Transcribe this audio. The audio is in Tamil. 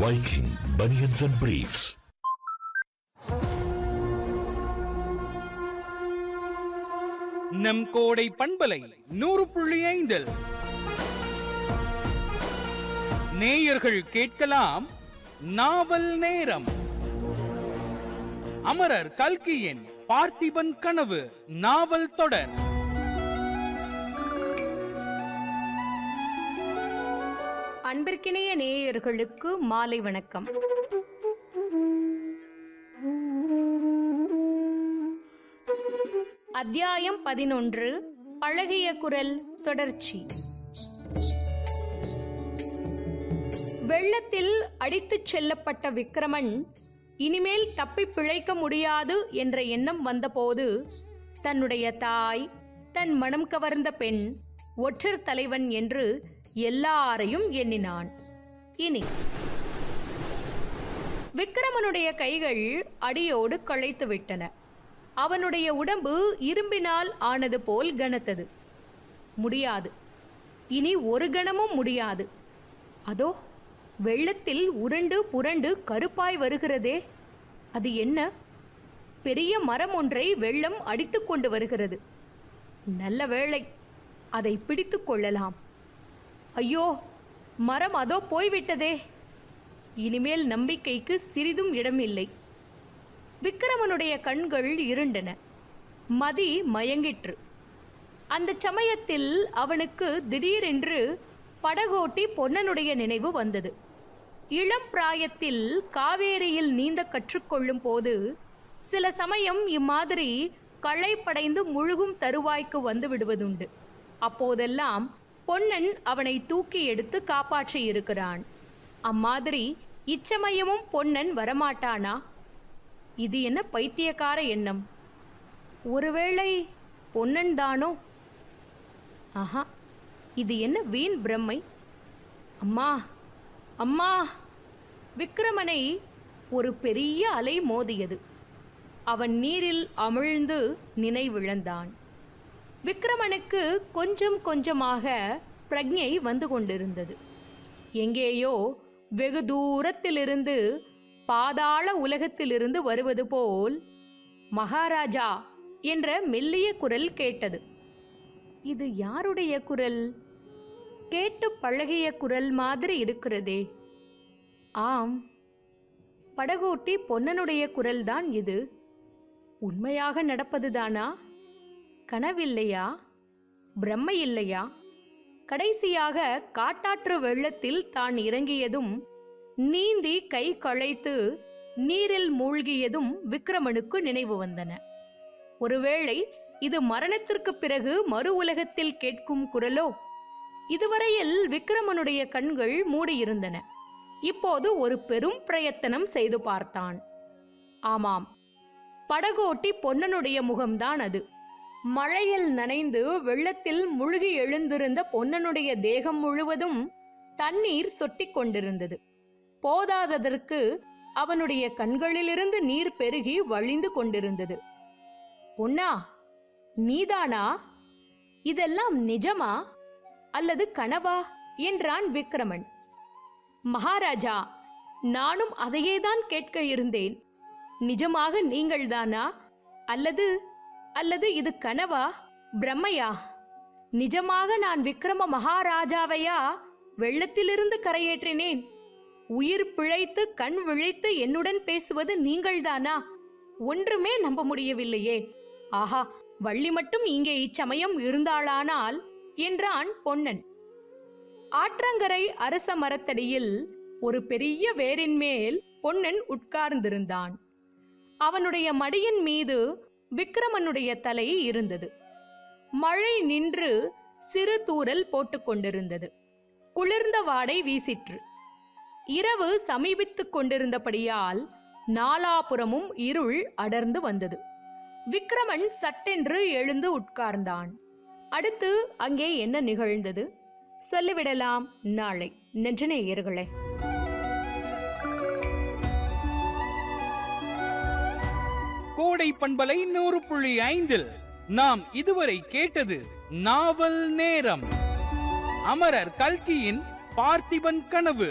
Viking Bunions and Briefs. நம் கோடை பண்பலை நூறு புள்ளி ஐந்தில் நேயர்கள் கேட்கலாம் நாவல் நேரம் அமரர் கல்கியின் பார்த்திபன் கனவு நாவல் தொடர் அன்பிற்கிணைய நேயர்களுக்கு மாலை வணக்கம் அத்தியாயம் பதினொன்று பழகிய குரல் தொடர்ச்சி வெள்ளத்தில் அடித்துச் செல்லப்பட்ட விக்ரமன் இனிமேல் தப்பி பிழைக்க முடியாது என்ற எண்ணம் வந்தபோது தன்னுடைய தாய் தன் மனம் கவர்ந்த பெண் ஒற்றர் தலைவன் என்று எல்லாரையும் எண்ணினான் இனி விக்ரமனுடைய கைகள் அடியோடு களைத்து விட்டன அவனுடைய உடம்பு இரும்பினால் ஆனது போல் கனத்தது முடியாது இனி ஒரு கணமும் முடியாது அதோ வெள்ளத்தில் உருண்டு புரண்டு கருப்பாய் வருகிறதே அது என்ன பெரிய மரம் ஒன்றை வெள்ளம் அடித்துக் கொண்டு வருகிறது நல்ல வேளை அதை பிடித்துக் கொள்ளலாம் ஐயோ மரம் அதோ போய்விட்டதே இனிமேல் நம்பிக்கைக்கு சிறிதும் இடமில்லை விக்கிரமனுடைய கண்கள் இருண்டன மதி மயங்கிற்று அந்த சமயத்தில் அவனுக்கு திடீரென்று படகோட்டி பொன்னனுடைய நினைவு வந்தது இளம் பிராயத்தில் காவேரியில் நீந்த கற்றுக்கொள்ளும் போது சில சமயம் இம்மாதிரி களைப்படைந்து முழுகும் தருவாய்க்கு வந்து விடுவதுண்டு அப்போதெல்லாம் பொன்னன் அவனை தூக்கி எடுத்து காப்பாற்றி இருக்கிறான் அம்மாதிரி இச்சமயமும் பொன்னன் வரமாட்டானா இது என்ன பைத்தியக்கார எண்ணம் ஒருவேளை பொன்னன் தானோ ஆஹா இது என்ன வீண் பிரம்மை அம்மா அம்மா விக்ரமனை ஒரு பெரிய அலை மோதியது அவன் நீரில் அமிழ்ந்து நினைவிழந்தான் விக்ரமனுக்கு கொஞ்சம் கொஞ்சமாக பிரக்ஞை வந்து கொண்டிருந்தது எங்கேயோ வெகு தூரத்திலிருந்து பாதாள உலகத்திலிருந்து வருவது போல் மகாராஜா என்ற மெல்லிய குரல் கேட்டது இது யாருடைய குரல் கேட்டு பழகிய குரல் மாதிரி இருக்கிறதே ஆம் படகோட்டி பொன்னனுடைய குரல்தான் இது உண்மையாக நடப்பதுதானா கனவில்லையா பிரம்மை இல்லையா கடைசியாக காட்டாற்று வெள்ளத்தில் தான் இறங்கியதும் நீந்தி கை களைத்து நீரில் மூழ்கியதும் விக்ரமனுக்கு நினைவு வந்தன ஒருவேளை இது மரணத்திற்கு பிறகு மறு உலகத்தில் கேட்கும் குரலோ இதுவரையில் விக்ரமனுடைய கண்கள் மூடியிருந்தன இப்போது ஒரு பெரும் பிரயத்தனம் செய்து பார்த்தான் ஆமாம் படகோட்டி பொன்னனுடைய முகம்தான் அது மழையில் நனைந்து வெள்ளத்தில் முழுகி எழுந்திருந்த பொன்னனுடைய தேகம் முழுவதும் தண்ணீர் சொட்டிக் கொண்டிருந்தது போதாததற்கு அவனுடைய கண்களிலிருந்து நீர் பெருகி வழிந்து கொண்டிருந்தது பொன்னா நீதானா இதெல்லாம் நிஜமா அல்லது கனவா என்றான் விக்ரமன் மகாராஜா நானும் அதையேதான் கேட்க இருந்தேன் நிஜமாக நீங்கள்தானா அல்லது அல்லது இது கனவா பிரம்மையா நிஜமாக நான் விக்ரம மகாராஜாவையா வெள்ளத்திலிருந்து கரையேற்றினேன் உயிர் பிழைத்து கண் விழித்து என்னுடன் பேசுவது நீங்கள்தானா ஒன்றுமே நம்ப முடியவில்லையே ஆஹா வள்ளி மட்டும் இங்கே இச்சமயம் இருந்தாளானால் என்றான் பொன்னன் ஆற்றங்கரை அரச மரத்தடியில் ஒரு பெரிய வேரின் மேல் பொன்னன் உட்கார்ந்திருந்தான் அவனுடைய மடியின் மீது விக்ரமனுடைய தலை இருந்தது மழை நின்று சிறு தூறல் போட்டுக்கொண்டிருந்தது குளிர்ந்த வாடை வீசிற்று இரவு சமீபித்துக் கொண்டிருந்தபடியால் நாலாபுறமும் இருள் அடர்ந்து வந்தது விக்ரமன் சட்டென்று எழுந்து உட்கார்ந்தான் அடுத்து அங்கே என்ன நிகழ்ந்தது சொல்லிவிடலாம் நாளை நெஞ்சநேயர்களே கோடை பண்பலை நூறு புள்ளி ஐந்தில் நாம் இதுவரை கேட்டது நாவல் நேரம் அமரர் கல்கியின் பார்த்திபன் கனவு